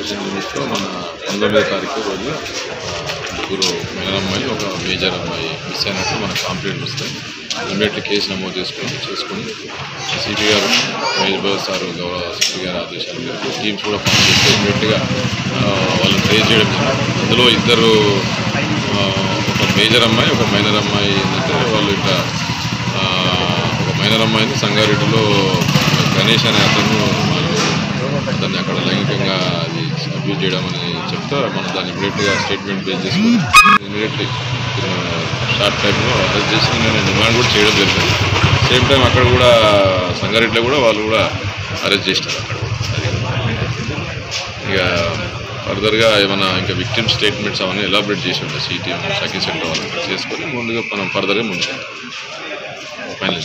Intelligence లిమిట్స్లో మన పంతొమ్మిదో తారీఖు రోజు ముగ్గురు మహిళ అమ్మాయి ఒక మేజర్ అమ్మాయి మిస్ అయినట్టు మనకు కంప్లైంట్ వస్తాయి ఇమీడియట్లీ కేసు నమోదు చేసుకుని చేసుకుని సిపి గారు మహేష్ బాబు సార్ గౌరవ సిపి గారి ఆదేశాల మేరకు టీమ్స్ కూడా ఫామ్ చేస్తే ఇమీడియట్గా వాళ్ళని ట్రేస్ చేయడం జరిగింది అందులో ఇద్దరు ఆ, ఒక మేజర్ అమ్మాయి ఒక మైనర్ అమ్మాయి ఏంటంటే వాళ్ళు ఇట్లా ఆ, ఒక మైనర్ అమ్మాయిని సంగారెడ్డిలో గణేష్ అనే అతను వాళ్ళు దాన్ని అక్కడ లైంగికంగా అది అబ్యూజ్ చేయడం అని చెప్తే మనం దాన్ని ఇమీడియట్గా స్టేట్మెంట్ బేస్ చేసుకుని ఇమీడియట్లీ షార్ట్ టైంలో అరెస్ట్ చేసి నేను డిమాండ్ కూడా చేయడం జరిగింది సేమ్ టైం అక్కడ కూడా సంగారెడ్డిలో కూడా వాళ్ళు కూడా అరెస్ట్ చేసినారు అక్కడ కూడా. అది ఇక ఫర్దర్గా ఏమైనా ఇంకా విక్టిమ్ స్టేట్మెంట్స్ అవన్నీ ఎలాబరేట్ చేసి ఉంటాయి సిటీ సఖీ సెంటర్ వాళ్ళు చేసుకొని ముందుగా మనం ఫర్దర్గా ముందుకు ఫైనల్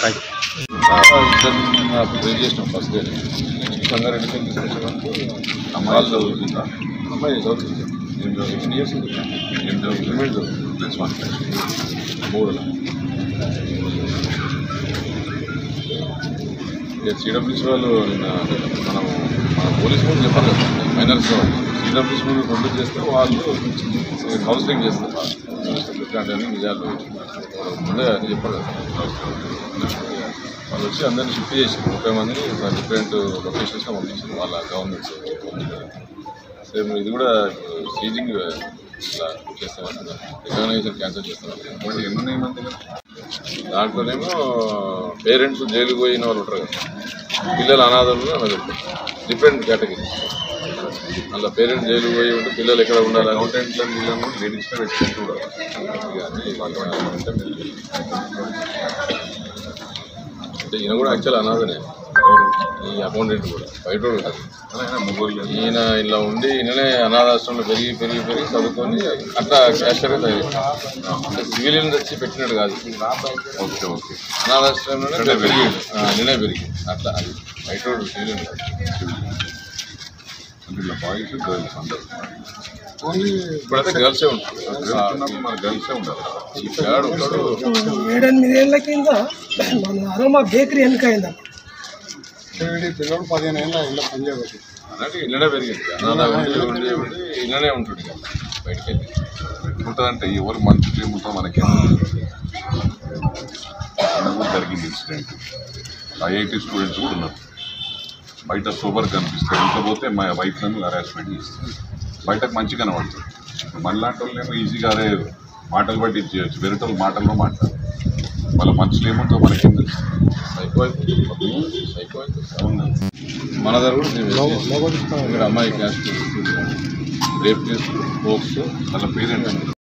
ట్రై చేసినాం ఫస్ట్ డే సంగారెడ్డికి తీసుకొచ్చామంటే అమ్మాయిలు చదువుతుందా అమ్మాయి చదువుతుంది ఏం చదువు ఎన్ని ఇయర్స్ ఏం చదువుతుంది ప్లస్ వన్ మూడు ఇక సిడబ్ల్యూసీ వాళ్ళు నిన్న మనం మన పోలీస్ ముందు చెప్పాలి కదా మైనర్స్ వాళ్ళు సిడబ్ల్యూసీ ముందు కంప్లీట్ చేస్తే వాళ్ళు కౌన్సిలింగ్ చేస్తారు ఇట్లాంటి అన్ని నిజాలు ముందే అని చెప్పారు కదా వాళ్ళు వచ్చి అందరినీ షిఫ్ట్ చేసి ముప్పై మందిని డిఫరెంట్ లొకేషన్స్లో పంపించారు వాళ్ళ గవర్నమెంట్ సేమ్ ఇది కూడా సీజింగ్ ఇలా చేస్తామని రికగ్నైజేషన్ క్యాన్సిల్ చేస్తామని ఎన్ని మంది దాంట్లోనేమో పేరెంట్స్ జైలుకు పోయిన వాళ్ళు ఉంటారు కదా పిల్లలు అనాథలు అని డిఫరెంట్ కేటగిరీ అలా పేరెంట్స్ జైలుకు పోయి ఉంటే పిల్లలు ఎక్కడ ఉండాలి అకౌంటెంట్ల వీళ్ళను లేడీస్లో పెట్టుకుంటూ కూడా అంటే ఈయన కూడా యాక్చువల్ అనాథనే ఈ అకౌంటెంట్ కూడా బయట వాడు కాదు ఈయన ఇలా ఉండి ఈయననే అనాథాశ్రమంలో పెరిగి పెరిగి పెరిగి చదువుకొని అట్లా క్యాషియర్గా తయారు అంటే సివిలియన్ తెచ్చి పెట్టినట్టు కాదు ఓకే ఓకే అనాథాశ్రమంలోనే పెరిగి నేనే పెరిగి అట్లా అది బయట వాడు సివిలియన్ కాదు ఇలా బాయ్స్ గర్ల్స్ అందరు ఇప్పుడైతే గర్ల్సే ఉంటారు మన గర్ల్సే ఉండాలి ఈ పిల్లాడు ఉంటాడు ఏడెనిమిదేళ్ల కింద మన అరోమా బేకరీ వెనకైంది పిల్లలు పదిహేను ఏళ్ళ ఇళ్ళ పని చేయవచ్చు అన్నట్టు ఇళ్ళనే పెరిగింది అనాథ ఉండి ఉండి ఉండి ఇళ్ళనే ఉంటుంది ఇక బయటికి వెళ్ళి ఉంటుందంటే ఎవరు మంచి ఏముంటుందో మనకి జరిగింది ఇన్సిడెంట్ ఐఐటి స్టూడెంట్స్ కూడా ఉన్నారు బయట సూపర్ కనిపిస్తారు ఇంట్లో పోతే మా వైఫ్లను హరాస్మెంట్ చేస్తారు బయటకు మంచి కనబడుతుంది మనలాంటి వాళ్ళేమో ఈజీగా అదే మాటలు బట్టి ఇచ్చేయచ్చు వేరే వాళ్ళ మాటల్లో మాట్లాడారు వాళ్ళ మనసులో ఏముంటుందో మనకేం తెలుసు సైకో అయిపోతుంది సైకో అయిపోతుంది అవును మన దగ్గర కూడా మేము ఇక్కడ అమ్మాయి క్యాస్ట్ రేప్ కేసు పోక్స్ వాళ్ళ పేరెంట్స్